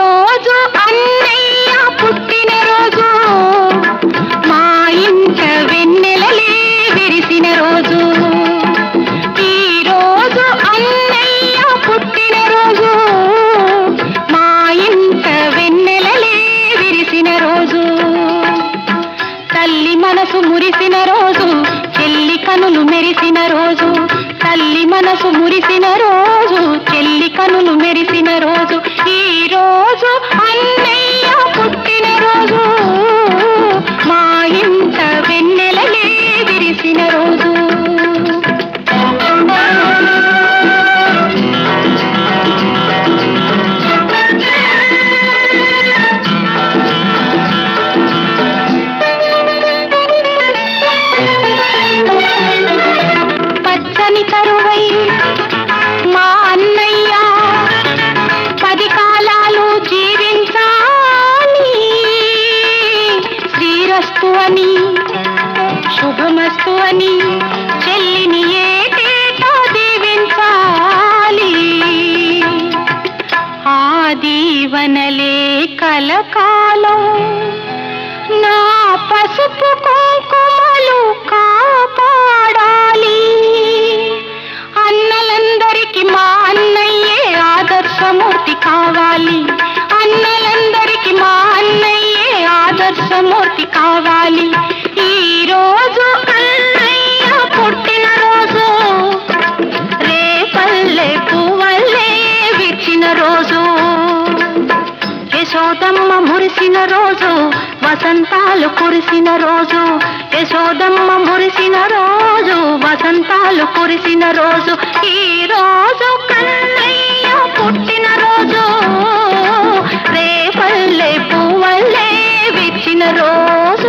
రోజు అన్నయ్య పుట్టిన రోజు మా ఇంట వెన్నెలలే విరిసిన రోజు ఈ రోజు అన్నయ్య పుట్టిన రోజు మా ఇంట వెన్నెలలే విరిసిన రోజు తల్లి మనసు మురిసిన రోజు చెల్లి కనులు మెరిసిన రోజు తల్లి మనసు మురిసిన రోజు చెల్లి కనులు మెరిసిన రోజు ఈ రోజు అన్నయ్య పుట్టిన రోజు మా ఇంట వెన్నెలలే విరిసిన రోజు పచ్చని కరువై మా అన్నయ్య పది కాలాలు జీవించాలి శ్రీరస్తు అని శుభమస్తు అని చెల్లిని ఏటేటా దీవించాలి ఆ దీవనలే కలకాలం నా పసుపు కుంకుమలు కాపాడాలి అన్నలందరికీ మా అన్నయ్యే ఆదర్శమూర్తి కావాలి అన్నలందరికీ మా అన్నయ్యే ఆదర్శమూర్తి కావాలి ఈ రోజు అన్నయ్య పుట్టిన రోజు రేపల్లె పువ్వల్లే విచ్చిన రోజు యశోదమ్మ మురిసిన రోజు వసంతాలు కురిసిన రోజు యశోదమ్మ మురిసిన రోజు వసంతాలు కురిసిన రోజు ఈ రోజు కన్నయ్య పుట్టిన రోజు రేపల్లె పువ్వల్లే విచ్చిన రోజు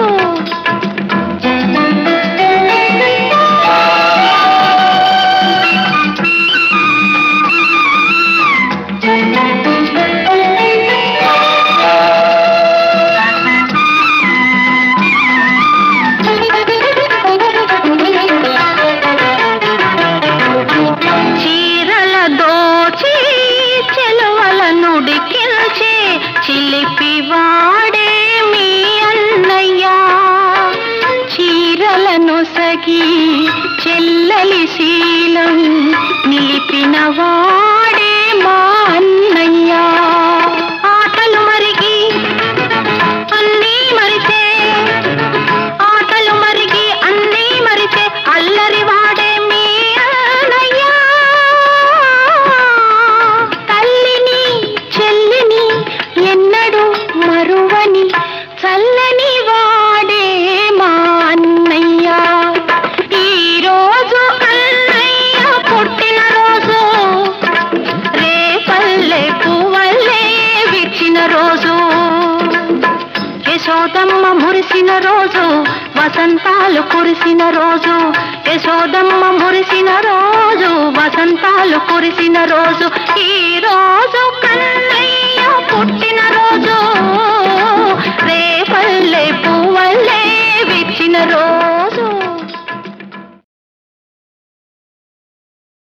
చీరల దోచి చెలవల నుడికిల్చే చిలిపి వాడే మీ అన్నయ్య చీరలను సగి చెల్లలి శీలం నిలిపిన వాడే మా అన్నయ్య ఆటలు మరిగి అన్నీ మరిచే ఆటలు మరిగి అన్నీ మరిచే అల్లరి వాడే మీ అన్నయ్య తల్లిని చెల్లిని ఎన్నడు మరువని చల్లని వాడే మా అన్నయ్య ఈ రోజు అన్నయ్య పుట్టిన రోజు రేపల్లె పువ్వల్లే విచ్చిన రోజు యశోదమ్మ మురిసిన రోజు వసంతాలు కురిసిన రోజు యశోదమ్మ మురిసిన రోజు వసంతాలు కురిసిన రోజు ఈ రోజు కన్నయ్య